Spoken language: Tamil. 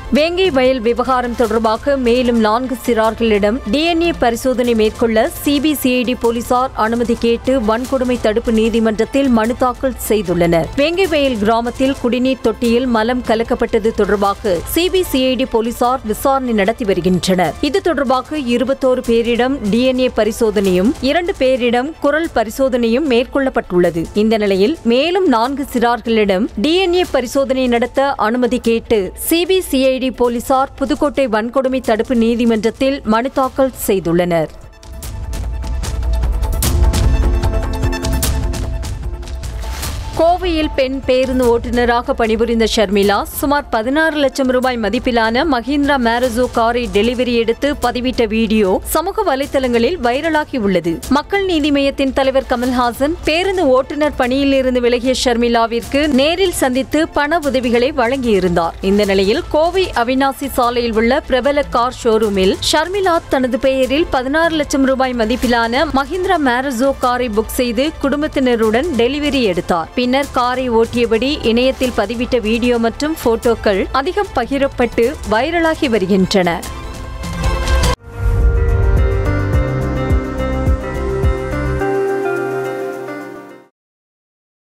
வேங்கை வயல் விவகாரம் தொடர்பாக மேலும் நான்கு சிறார்களிடம் டிஎன்ஏ பரிசோதனை மேற்கொள்ள சிபிசிஐடி போலீசார் அனுமதி கேட்டு வன்கொடுமை தடுப்பு நீதிமன்றத்தில் மனு தாக்கல் செய்துள்ளனர் வேங்கை வயல் கிராமத்தில் குடிநீர் தொட்டியில் மலம் கலக்கப்பட்டது தொடர்பாக சிபிசிஐடி போலீசார் விசாரணை நடத்தி வருகின்றனர் இது தொடர்பாக இருபத்தோரு பேரிடம் டிஎன்ஏ பரிசோதனையும் இரண்டு பேரிடம் குரல் பரிசோதனையும் மேற்கொள்ளப்பட்டுள்ளது இந்த நிலையில் மேலும் நான்கு சிறார்களிடம் டிஎன்ஏ பரிசோதனை நடத்த அனுமதி கேட்டு சிபிசிஐடி போலீசார் புதுக்கோட்டை வன்கொடுமை தடுப்பு நீதிமன்றத்தில் மனு தாக்கல் செய்துள்ளனர் கோவையில் பெண் பேருந்து ஓட்டுநராக பணிபுரிந்த ஷர்மிளா சுமார் பதினாறு லட்சம் ரூபாய் மதிப்பிலான மஹிந்திரா மேரசோ காரை டெலிவரி எடுத்து பதிவிட்ட வீடியோ சமூக வலைதளங்களில் வைரலாகி உள்ளது மக்கள் நீதி மய்யத்தின் தலைவர் கமல்ஹாசன் பேருந்து ஓட்டுநர் பணியில் இருந்து விலகிய ஷர்மிளாவிற்கு நேரில் சந்தித்து பண உதவிகளை வழங்கியிருந்தார் இந்த நிலையில் கோவை அவினாசி சாலையில் உள்ள பிரபல கார் ஷோரூமில் ஷர்மிளா தனது பெயரில் பதினாறு லட்சம் ரூபாய் மதிப்பிலான மஹிந்திரா மேரசோ காரை புக் செய்து குடும்பத்தினருடன் டெலிவரி எடுத்தார் பின்னர் காரை ஓட்டியபடி இணையத்தில் பதிவிட்ட வீடியோ மற்றும் போட்டோக்கள் அதிகம் பகிரப்பட்டு வைரலாகி வருகின்றன